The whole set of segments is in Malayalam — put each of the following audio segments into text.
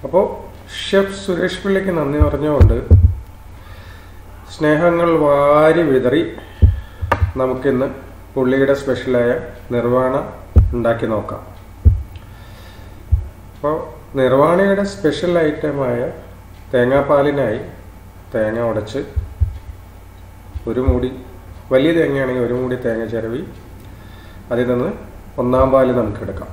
അപ്പോൾ ഷെഫ് സുരേഷ് പിള്ളയ്ക്ക് നന്ദി പറഞ്ഞുകൊണ്ട് സ്നേഹങ്ങൾ വാരി വിതറി നമുക്കിന്ന് പുള്ളിയുടെ സ്പെഷ്യലായ നിർവ്വാണ ഉണ്ടാക്കി നോക്കാം അപ്പോൾ നിർവാണയുടെ സ്പെഷ്യൽ ഐറ്റമായ തേങ്ങാപ്പാലിനായി തേങ്ങ ഉടച്ച് ഒരു മൂടി വലിയ തേങ്ങയാണെങ്കിൽ ഒരു മൂടി തേങ്ങ ചിരവി അതിൽ നിന്ന് ഒന്നാം പാല് നമുക്ക് എടുക്കാം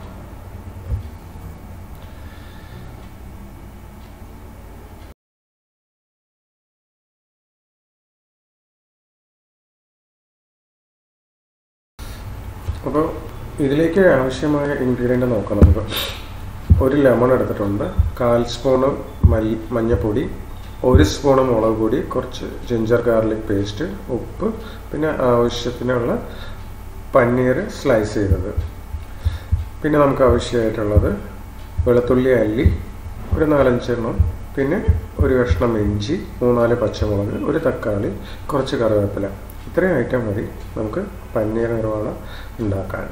അപ്പോൾ ഇതിലേക്ക് ആവശ്യമായ ഇൻഗ്രീഡിയൻ്റ് നോക്കാം നമുക്ക് ഒരു ലെമൺ എടുത്തിട്ടുണ്ട് കാൽ സ്പൂണ് മല്ലി മഞ്ഞൾപ്പൊടി ഒരു സ്പൂണ് മുളക് പൊടി കുറച്ച് ജിഞ്ചർ ഗാർലിക് പേസ്റ്റ് ഉപ്പ് പിന്നെ ആവശ്യത്തിനുള്ള പനീർ സ്ലൈസ് ചെയ്തത് പിന്നെ നമുക്ക് ആവശ്യമായിട്ടുള്ളത് വെളുത്തുള്ളി അല്ലി ഒരു നാലഞ്ചെണ്ണം പിന്നെ ഒരു കഷ്ണം ഇഞ്ചി മൂന്നാല് പച്ചമുളക് ഒരു തക്കാളി കുറച്ച് കറിവേപ്പില ഇത്രയും ഐറ്റം മതി നമുക്ക് പനീർ നിർവ്വാണ ഉണ്ടാക്കാൻ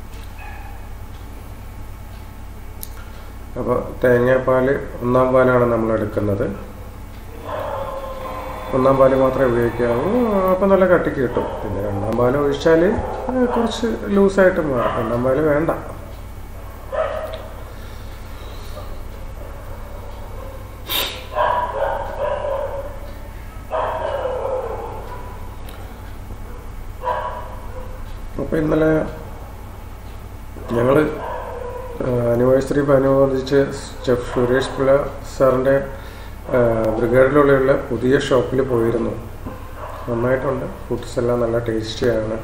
അപ്പോൾ തേങ്ങാപ്പാൽ ഒന്നാം പാലാണ് നമ്മൾ എടുക്കുന്നത് ഒന്നാം പാല് മാത്രമേ ഉപയോഗിക്കാവൂ അപ്പോൾ നല്ല കട്ടിക്ക് കിട്ടും പിന്നെ രണ്ടാം പാൽ ഒഴിച്ചാൽ കുറച്ച് ലൂസായിട്ട് മാറും രണ്ടാം പാല് വേണ്ട അപ്പോൾ ഇന്നലെ ഞങ്ങൾ ആനിവേഴ്സറി അനുബന്ധിച്ച് ഷെഫ് സുരേഷ് പിള്ള സാറിൻ്റെ ബ്രിഗേഡിലുള്ള പുതിയ ഷോപ്പിൽ പോയിരുന്നു നന്നായിട്ടുണ്ട് ഫുഡ്സ് എല്ലാം നല്ല ടേസ്റ്റിയാണ്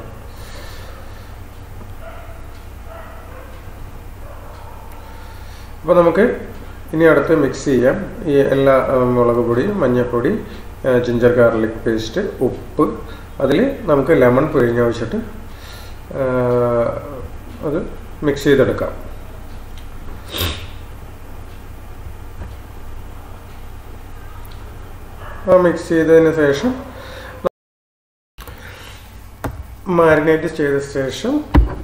അപ്പോൾ നമുക്ക് ഇനി അടുത്ത് മിക്സ് ചെയ്യാം ഈ എല്ലാ മുളക് പൊടി മഞ്ഞൾപ്പൊടി ജിഞ്ചർ ഗാർലിക് പേസ്റ്റ് ഉപ്പ് അതിൽ നമുക്ക് ലെമൺ പിഴിഞ്ഞ് വെച്ചിട്ട് അത് മിക്സ് ചെയ്തെടുക്കാം ആ മിക്സ് ചെയ്തതിന് ശേഷം മാരിനേറ്റ് ചെയ്ത ശേഷം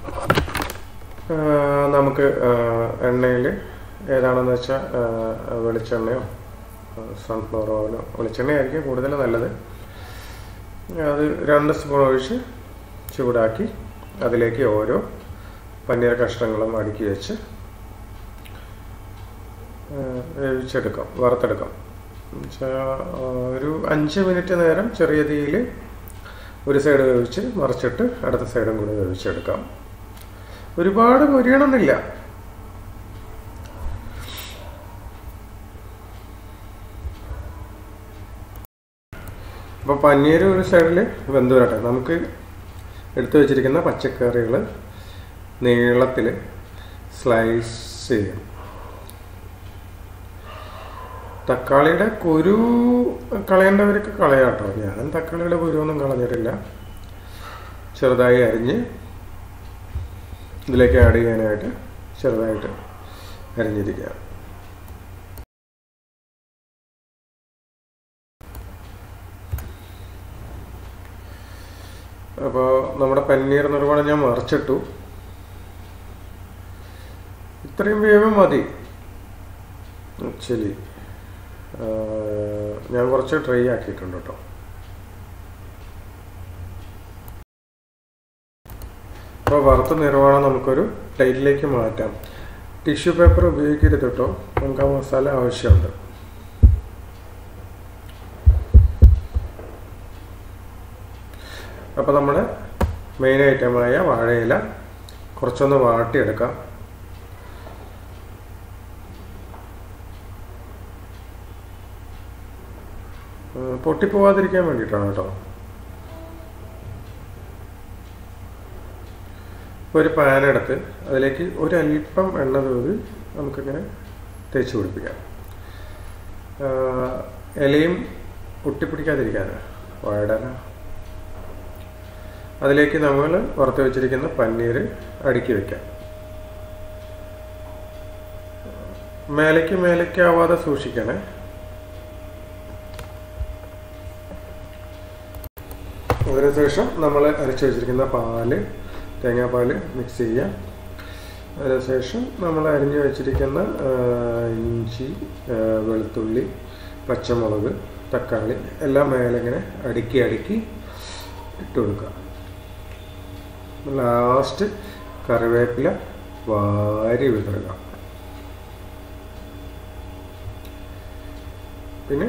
നമുക്ക് എണ്ണയിൽ ഏതാണെന്ന് വെച്ചാൽ വെളിച്ചെണ്ണയോ സൺഫ്ലവർ ഓയിലോ വെളിച്ചെണ്ണയായിരിക്കും കൂടുതൽ നല്ലത് അത് രണ്ട് സ്പൂൺ ഒഴിച്ച് ചൂടാക്കി അതിലേക്ക് ഓരോ പനീർ കഷ്ണങ്ങളും അടുക്കി വെച്ച് വേവിച്ചെടുക്കാം വറുത്തെടുക്കാം ഒരു അഞ്ച് മിനിറ്റ് നേരം ചെറിയ തീയിൽ ഒരു സൈഡ് വേവിച്ച് മറിച്ചിട്ട് അടുത്ത സൈഡും കൂടി വേവിച്ചെടുക്കാം ഒരുപാട് പൊരിയണമെന്നില്ല അപ്പോൾ പനീർ ഒരു സൈഡിൽ വെന്ത് വരട്ടെ നമുക്ക് എടുത്തു വെച്ചിരിക്കുന്ന പച്ചക്കറികൾ നീളത്തിൽ സ്ലൈസ് ചെയ്യാം തക്കാളിയുടെ കുരു കളയേണ്ടവർക്ക് കളയാട്ടോ ഞാൻ തക്കാളിയുടെ കുരുവൊന്നും കളഞ്ഞിട്ടില്ല ചെറുതായി അരിഞ്ഞ് ഇതിലേക്ക് ആഡ് ചെയ്യാനായിട്ട് ചെറുതായിട്ട് അരിഞ്ഞിരിക്കുക അപ്പോൾ നമ്മുടെ പന്നീർ നിർവ്വാണം ഞാൻ മറിച്ചിട്ടു ഇത്രയും വേവ് മതി ആക്ച്വലി ഞാൻ കുറച്ച് ട്രൈ ആക്കിയിട്ടുണ്ട് കേട്ടോ അപ്പോൾ വറുത്ത നിർവ്വാണം നമുക്കൊരു പ്ലേറ്റിലേക്ക് മാറ്റാം ടിഷ്യൂ പേപ്പർ ഉപയോഗിക്കരുത് കേട്ടോ നമുക്ക് ആ മസാല ആവശ്യമുണ്ട് അപ്പോൾ നമ്മുടെ മെയിൻ ഐറ്റമായ വാഴയില കുറച്ചൊന്ന് വാട്ടിയെടുക്കാം പൊട്ടിപ്പോവാതിരിക്കാൻ വേണ്ടിയിട്ടാണ് കേട്ടോ ഒരു പാൻ എടുത്ത് അതിലേക്ക് ഒരല്പം എണ്ണ തൂതി നമുക്കിങ്ങനെ തേച്ച് പിടിപ്പിക്കാം ഇലയും ഒട്ടിപ്പിടിക്കാതിരിക്കാൻ വാഴടല അതിലേക്ക് നമ്മൾ വറുത്ത് വെച്ചിരിക്കുന്ന പന്നീർ അടുക്കി വെക്കാം മേലേക്ക് മേലേക്കാവാതെ സൂക്ഷിക്കണേ അതിനുശേഷം നമ്മൾ അരച്ച് വെച്ചിരിക്കുന്ന പാല് തേങ്ങാപ്പാൽ മിക്സ് ചെയ്യാം അതിനുശേഷം നമ്മൾ അരിഞ്ഞു വെച്ചിരിക്കുന്ന ആ, ഇഞ്ചി ആ, വെളുത്തുള്ളി പച്ചമുളക് തക്കാളി എല്ലാം മേലെ ഇങ്ങനെ അടുക്കി അടുക്കി ഇട്ട് കൊടുക്കുക ലാസ്റ്റ് കറിവേപ്പില വാരി വിതറുക പിന്നെ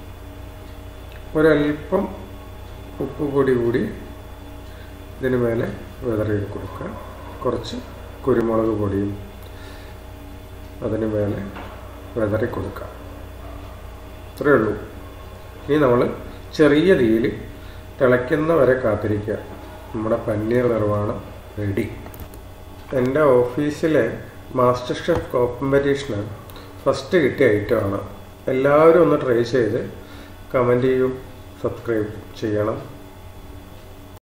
ഒരല്പം ഉപ്പ് പൊടി കൂടി ഇതിന് മേലെ വിതറി കൊടുക്കുക കുറച്ച് കുരുമുളക് പൊടിയും അതിന് മേലെ വിതറി കൊടുക്കുക ഇത്രയേ ഉള്ളൂ ഇനി നമ്മൾ ചെറിയ തീയിൽ തിളയ്ക്കുന്ന വരെ കാത്തിരിക്കുക നമ്മുടെ പന്നീർ നിർവ്വാണം റെഡി എൻ്റെ ഓഫീസിലെ മാസ്റ്റർ ഷെഫ് കോമ്പറ്റീഷന് ഫസ്റ്റ് കിട്ടിയ ഐറ്റമാണ് എല്ലാവരും ഒന്ന് ട്രൈ ചെയ്ത് കമൻറ്റ് ചെയ്യും സബ്സ്ക്രൈബ് ചെയ്യണം